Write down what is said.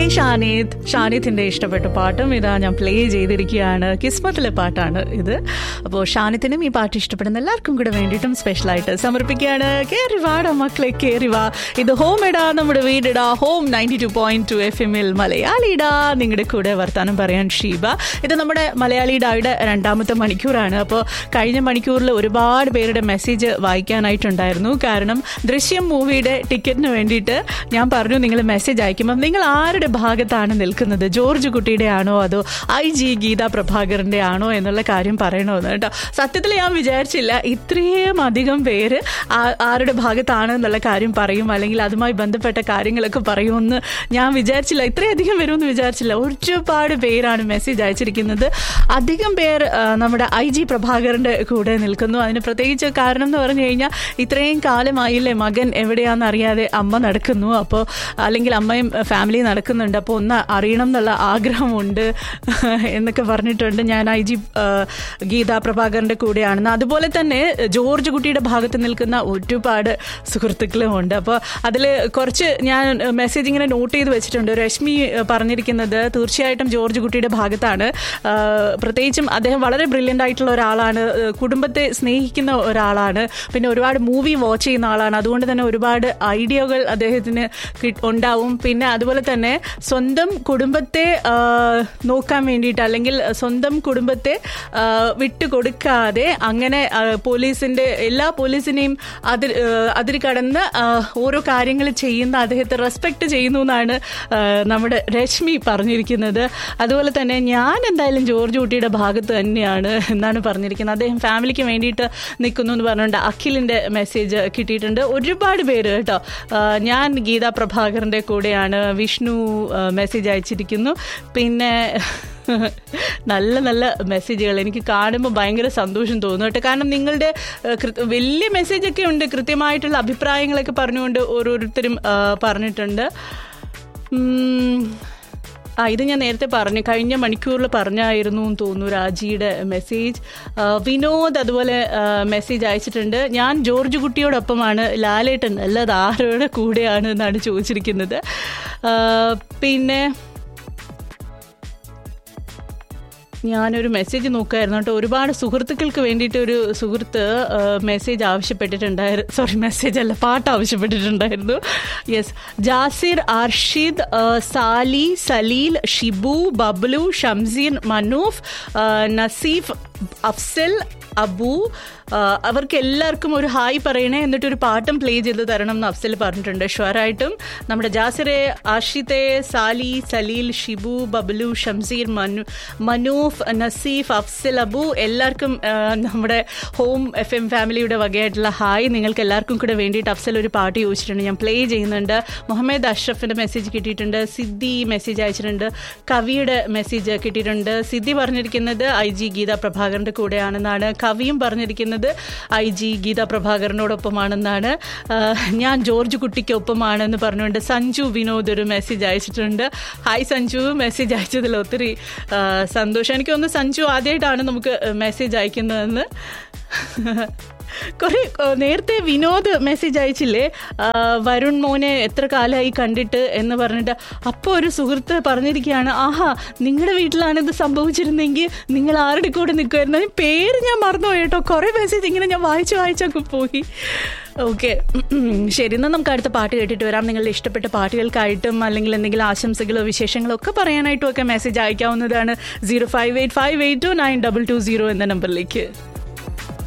hi Shanith ഷാനിത്തിന്റെ ഇഷ്ടപ്പെട്ട പാട്ടും ഇതാ ഞാൻ പ്ലേ ചെയ്തിരിക്കുകയാണ് കിസ്മത്തിലെ പാട്ടാണ് ഇത് അപ്പോൾ ഷാനിത്തിനും ഈ പാട്ട് ഇഷ്ടപ്പെടുന്ന എല്ലാവർക്കും കൂടെ വേണ്ടിയിട്ടും സ്പെഷ്യലായിട്ട് സമർപ്പിക്കുകയാണ് കേറി വാടാ മക്കളെ കേറി വാ ഇത് ഹോം ഇടാ നമ്മുടെ വീടിടാ home ninety two point two F എമ്മിൽ മലയാളിടാ നിങ്ങളുടെ കൂടെ വർത്താനം പറയാൻ ഷീബ ഇത് നമ്മുടെ മലയാളിടായുടെ രണ്ടാമത്തെ മണിക്കൂറാണ് അപ്പോൾ കഴിഞ്ഞ മണിക്കൂറിൽ ഒരുപാട് പേരുടെ മെസ്സേജ് വായിക്കാനായിട്ടുണ്ടായിരുന്നു കാരണം ദൃശ്യം മൂവിയുടെ ടിക്കറ്റിന് വേണ്ടിയിട്ട് ഞാൻ പറഞ്ഞു നിങ്ങൾ മെസ്സേജ് അയക്കുമ്പോൾ നിങ്ങൾ ആരുടെ ഭാഗത്താണ് നിൽക്കുന്നത് ജോർജ് കുട്ടിയുടെ ആണോ അതോ ഐ ജി ഗീത പ്രഭാകറിന്റെ ആണോ എന്നുള്ള കാര്യം പറയണമെന്ന് കേട്ടോ സത്യത്തിൽ ഞാൻ വിചാരിച്ചില്ല ഇത്രയും അധികം പേര് ആ- ആരുടെ ഭാഗത്താണ് എന്നുള്ള കാര്യം പറയും അല്ലെങ്കിൽ അതുമായി ബന്ധപ്പെട്ട കാര്യങ്ങളൊക്കെ പറയുമെന്ന് ഞാൻ വിചാരിച്ചില്ല ഇത്രയധികം വരുമെന്ന് വിചാരിച്ചില്ല ഒരുപാട് പേരാണ് മെസ്സേജ് അയച്ചിരിക്കുന്നത് അധികം പേർ ആ, നമ്മുടെ ഐ ജി പ്രഭാകറിന്റെ കൂടെ നിൽക്കുന്നു അതിന് പ്രത്യേകിച്ച് കാരണം എന്ന് പറഞ്ഞു കഴിഞ്ഞാൽ ഇത്രയും കാലമായില്ലേ മകൻ എവിടെയാണെന്ന് അറിയാതെ അമ്മ നടക്കുന്നു അപ്പോൾ അല്ലെങ്കിൽ അമ്മയും ഫാമിലി നടക്കുന്നുണ്ട് അപ്പോൾ ഒന്ന് അറിയണം എന്നുള്ള ആഗ്രഹമുണ്ട് എന്നൊക്കെ പറഞ്ഞിട്ടുണ്ട് ഞാൻ ഐ ജി ഗീത പ്രഭാകറിന്റെ കൂടെയാണെന്ന് അതുപോലെ തന്നെ ജോർജ് കുട്ടിയുടെ ഭാഗത്ത് നിൽക്കുന്ന ഒരുപാട് സുഹൃത്തുക്കളും ഉണ്ട് അപ്പോൾ അതിൽ കുറച്ച് ഞാൻ മെസ്സേജ് ഇങ്ങനെ നോട്ട് ചെയ്ത് വെച്ചിട്ടുണ്ട് രശ്മി ഏഹ്, പറഞ്ഞിരിക്കുന്നത് തീർച്ചയായിട്ടും ജോർജ് കുട്ടിയുടെ ഭാഗത്താണ് ആഹ്, പ്രത്യേകിച്ചും അദ്ദേഹം വളരെ ബ്രില്യൻ്റ് ആയിട്ടുള്ള ഒരാളാണ് ഏഹ്, കുടുംബത്തെ സ്നേഹിക്കുന്ന ഒരാളാണ് പിന്നെ ഒരുപാട് മൂവി വാച്ച് ചെയ്യുന്ന ആളാണ് അതുകൊണ്ട് തന്നെ ഒരുപാട് ഐഡിയകൾ അദ്ദേഹത്തിന് കി- ഉണ്ടാവും പിന്നെ അതുപോലെ തന്നെ സ്വന്തം കുടുംബത്തെ ആ, നോക്കാൻ വേണ്ടിയിട്ട് അല്ലെങ്കിൽ സ്വന്തം കുടുംബത്തെ ആ, വിട്ടുകൊടുക്കാതെ അങ്ങനെ ആ, പോലീസിന്റെ എല്ലാ പോലീസിനെയും അതിർ ആ, അതിര് കടന്ന് ആ, ഓരോ കാര്യങ്ങൾ ചെയ്യുന്ന അദ്ദേഹത്തെ റെസ്പെക്ട് ചെയ്യുന്നു എന്നാണ് ആ, നമ്മുടെ രശ്മി പറഞ്ഞിരിക്കുന്നത് അതുപോലെ തന്നെ ഞാൻ എന്തായാലും ജോർജ് കുട്ടിയുടെ ഭാഗത്ത് തന്നെയാണ് എന്നാണ് പറഞ്ഞിരിക്കുന്നത് അദ്ദേഹം ഫാമിലിക്ക് വേണ്ടിയിട്ട് നിൽക്കുന്നു എന്ന് പറഞ്ഞുകൊണ്ട് അഖിലിന്റെ മെസ്സേജ് കിട്ടിയിട്ടുണ്ട് ഒരുപാട് പേര് കേട്ടോ ആ, ഞാൻ ഗീത പ്രഭാകറിന്റെ കൂടെയാണ് വിഷ്ണു ആ, മെസ്സേജ് അയച്ചിരിക്കുന്നു പിന്നെ നല്ല നല്ല മെസ്സേജുകൾ എനിക്ക് കാണുമ്പോൾ ഭയങ്കര സന്തോഷം തോന്നും കേട്ടോ കാരണം നിങ്ങളുടെ ആ, കൃ- വലിയ മെസ്സേജൊക്കെ ഉണ്ട് കൃത്യമായിട്ടുള്ള അഭിപ്രായങ്ങളൊക്കെ പറഞ്ഞുകൊണ്ട് ഓരോരുത്തരും ആ, പറഞ്ഞിട്ടുണ്ട് ഉം, ആ ഇത് ഞാൻ നേരത്തെ പറഞ്ഞു കഴിഞ്ഞ മണിക്കൂറിൽ പറഞ്ഞായിരുന്നു എന്ന് തോന്നുന്നു രാജിയുടെ മെസ്സേജ് ആ, വിനോദ് അതുപോലെ ആ, മെസ്സേജ് അയച്ചിട്ടുണ്ട് ഞാൻ ജോർജ് കുട്ടിയോടൊപ്പമാണ് ലാലേട്ടൻ അല്ലാതെ ആരുടെ കൂടെയാണ് എന്നാണ് ചോദിച്ചിരിക്കുന്നത് ആ, പിന്നെ ഞാനൊരു മെസ്സേജ് നോക്കായിരുന്നു കേട്ടോ ഒരുപാട് സുഹൃത്തുക്കൾക്ക് വേണ്ടിയിട്ട് ഒരു സുഹൃത്ത് ആ, മെസ്സേജ് ആവശ്യപ്പെട്ടിട്ടുണ്ടായിരുന്നു സോറി മെസ്സേജ് അല്ല പാട്ട് ആവശ്യപ്പെട്ടിട്ടുണ്ടായിരുന്നു യെസ് ജാസിർ അർഷിദ് ആ, സാലി സലീൽ ഷിബു ബബ്ലു ഷംസീർ മനൂഫ് ആ, നസീഫ് അഫ്സൽ അബു ആ, അവർക്ക് എല്ലാവർക്കും ഒരു ഹായ് പറയണേ എന്നിട്ട് ഒരു പാട്ടും പ്ലേ ചെയ്ത് തരണം എന്ന് അഫ്സൽ പറഞ്ഞിട്ടുണ്ട് ഷുവറായിട്ടും നമ്മുടെ ജാസിറെ ആഷിത്തെ സാലി സലീൽ ഷിബു ബബ്ലു ഷംസീർ മനു മനൂഫ് നസീഫ് അഫ്സൽ അബു എല്ലാവർക്കും ആ, നമ്മുടെ ഹോം എഫ് എം ഫാമിലിയുടെ വകയായിട്ടുള്ള ഹായ് നിങ്ങൾക്ക് എല്ലാവർക്കും കൂടെ വേണ്ടിയിട്ട് അഫ്സൽ ഒരു പാട്ട് ചോദിച്ചിട്ടുണ്ട് ഞാൻ പ്ലേ ചെയ്യുന്നുണ്ട് മുഹമ്മദ് അഷ്റഫിന്റെ മെസ്സേജ് കിട്ടിയിട്ടുണ്ട് സിദ്ധി മെസ്സേജ് അയച്ചിട്ടുണ്ട് കവിയുടെ മെസ്സേജ് കിട്ടിയിട്ടുണ്ട് സിദ്ധി പറഞ്ഞിരിക്കുന്നത് ഐ ജി ഗീത പ്രഭാകറിന്റെ കൂടെയാണെന്നാണ് കവിയും പറഞ്ഞിരിക്കുന്നത് ഐ ജി ഗീത പ്രഭാകരനോടൊപ്പമാണെന്നാണ് ആഹ് ഞാൻ ജോർജ് കുട്ടിക്കൊപ്പമാണെന്ന് പറഞ്ഞുകൊണ്ട് സഞ്ജു വിനോദ് ഒരു മെസ്സേജ് അയച്ചിട്ടുണ്ട് ഹായ് സഞ്ജു മെസ്സേജ് അയച്ചതിൽ ഒത്തിരി ആഹ് സന്തോഷം എനിക്ക് തോന്നുന്നു സഞ്ജു ആദ്യമായിട്ടാണ് നമുക്ക് മെസ്സേജ് അയക്കുന്നതെന്ന് കുറെ നേരത്തെ വിനോദ് മെസ്സേജ് അയച്ചില്ലേ ആ, വരുൺ മോനെ എത്ര കാലമായി കണ്ടിട്ട് എന്ന് പറഞ്ഞിട്ട് അപ്പോൾ ഒരു സുഹൃത്ത് പറഞ്ഞിരിക്കുകയാണ് ആഹാ നിങ്ങളുടെ വീട്ടിലാണ് ഇത് സംഭവിച്ചിരുന്നെങ്കിൽ നിങ്ങൾ ആരുടെ കൂടെ നിൽക്കുമായിരുന്നു അതിന് പേര് ഞാൻ മറന്നുപോയി കേട്ടോ കുറേ മെസ്സേജ് ഇങ്ങനെ ഞാൻ വായിച്ച് വായിച്ചങ്ങ് പോയി ഓക്കെ ശരി എന്നാൽ നമുക്ക് അടുത്ത പാട്ട് കേട്ടിട്ട് വരാം നിങ്ങളുടെ ഇഷ്ടപ്പെട്ട പാട്ടുകൾക്കായിട്ടും അല്ലെങ്കിൽ എന്തെങ്കിലും ആശംസകളോ വിശേഷങ്ങളോ ഒക്കെ പറയാനായിട്ടും ഒക്കെ മെസ്സേജ് അയക്കാവുന്നതാണ് zero five eight five eight two nine double two zero എന്ന നമ്പറിലേക്ക്